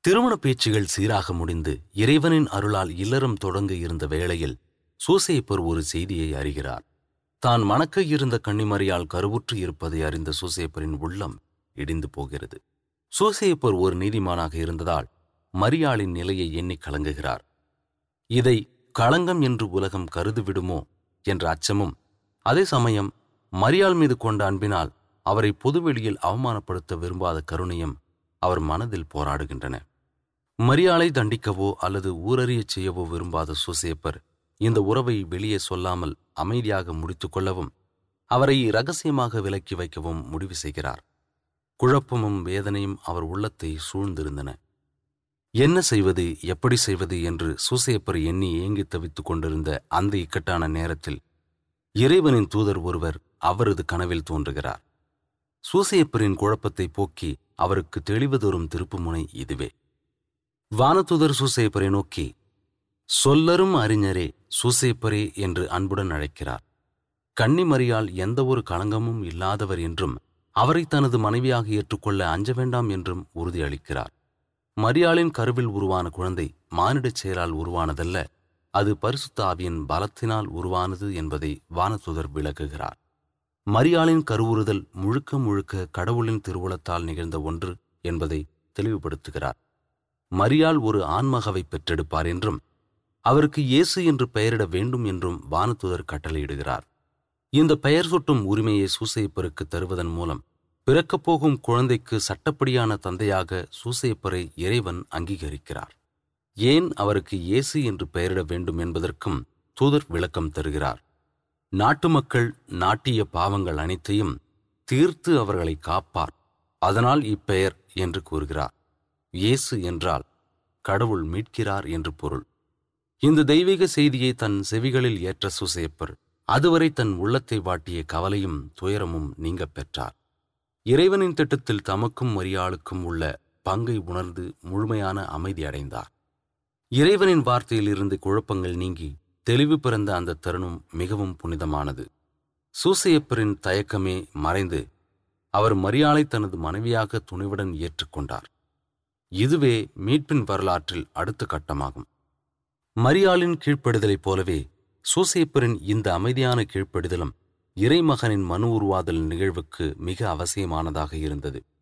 திருமண பேச்சுகள் சீராக முடிந்து இறைவனின் அருளால் இல்லறம் தொடங்க இருந்த வேளையில் சூசேப்பர் ஒரு செய்தியை அறிகிறார் தான் மணக்க இருந்த கன்னிமரியால் கருவுற்று இருப்பதை அறிந்த சூசேப்பரின் உள்ளம் இடிந்து போகிறது சூசேப்பர் ஒரு நீதிமானாக இருந்ததால் மரியாளின் நிலையை எண்ணி கலங்குகிறார் இதை களங்கம் என்று உலகம் கருதுவிடுமோ என்ற அச்சமும் அதே சமயம் மரியாள் மீது கொண்ட அன்பினால் அவரை பொதுவெளியில் அவமானப்படுத்த விரும்பாத கருணையும் அவர் மனதில் போராடுகின்றன மரியாளை தண்டிக்கவோ அல்லது ஊரறியச் செய்யவோ விரும்பாத சூசேப்பர் இந்த உறவை வெளியே சொல்லாமல் அமைதியாக முடித்துக் கொள்ளவும் அவரை ரகசியமாக விலக்கி வைக்கவும் முடிவு செய்கிறார் குழப்பமும் வேதனையும் அவர் உள்ளத்தை சூழ்ந்திருந்தன என்ன செய்வது எப்படி செய்வது என்று சூசையப்பர் எண்ணி ஏங்கி தவித்துக் கொண்டிருந்த அந்த இக்கட்டான நேரத்தில் இறைவனின் தூதர் ஒருவர் அவரது கனவில் தோன்றுகிறார் சூசையப்பரின் குழப்பத்தை போக்கி அவருக்கு தெளிவு தரும் திருப்புமுனை இதுவே வானதூதர் சூசையப்பரை நோக்கி சொல்லரும் அறிஞரே சூசேப்பரே என்று அன்புடன் அழைக்கிறார் கன்னிமரியால் எந்த ஒரு களங்கமும் இல்லாதவர் என்றும் அவரை தனது மனைவியாக ஏற்றுக்கொள்ள அஞ்ச வேண்டாம் என்றும் உறுதியளிக்கிறார் மரியாளின் கருவில் உருவான குழந்தை மானிடச் செயலால் உருவானதல்ல அது பரிசுத்த ஆவியின் பலத்தினால் உருவானது என்பதை வானதுதர் விளக்குகிறார் மரியாளின் கருவுறுதல் முழுக்க முழுக்க கடவுளின் திருவுளத்தால் நிகழ்ந்த ஒன்று என்பதை தெளிவுபடுத்துகிறார் மரியாள் ஒரு ஆண்மகவை பெற்றெடுப்பார் என்றும் அவருக்கு இயேசு என்று பெயரிட வேண்டும் என்றும் வானதுதர் கட்டளையிடுகிறார் இந்த பெயர் சுட்டும் உரிமையை சூசையப்பருக்கு தருவதன் மூலம் பிறக்கப் போகும் குழந்தைக்கு சட்டப்படியான தந்தையாக சூசையப்பரை இறைவன் அங்கீகரிக்கிறார் ஏன் அவருக்கு இயேசு என்று பெயரிட வேண்டும் என்பதற்கும் தூதர் விளக்கம் தருகிறார் நாட்டு மக்கள் நாட்டிய பாவங்கள் அனைத்தையும் தீர்த்து அவர்களை காப்பார் அதனால் இப்பெயர் என்று கூறுகிறார் இயேசு என்றால் கடவுள் மீட்கிறார் என்று பொருள் இந்த தெய்வீக செய்தியை தன் செவிகளில் ஏற்ற சுசேப்பர் அதுவரை தன் உள்ளத்தை வாட்டிய கவலையும் துயரமும் நீங்கப் பெற்றார் இறைவனின் திட்டத்தில் தமக்கும் மரியாளுக்கும் உள்ள பங்கை உணர்ந்து முழுமையான அமைதி அடைந்தார் இறைவனின் வார்த்தையிலிருந்து குழப்பங்கள் நீங்கி தெளிவு பிறந்த அந்த தருணம் மிகவும் புனிதமானது சூசையப்பரின் தயக்கமே மறைந்து அவர் மரியாளை தனது மனைவியாக துணிவுடன் ஏற்றுக்கொண்டார் இதுவே மீட்பின் வரலாற்றில் அடுத்த கட்டமாகும் மரியாளின் கீழ்ப்படுதலைப் போலவே சூசேப்பரின் இந்த அமைதியான கீழ்ப்படுதலும் இறைமகனின் மனு உருவாதல் நிகழ்வுக்கு மிக அவசியமானதாக இருந்தது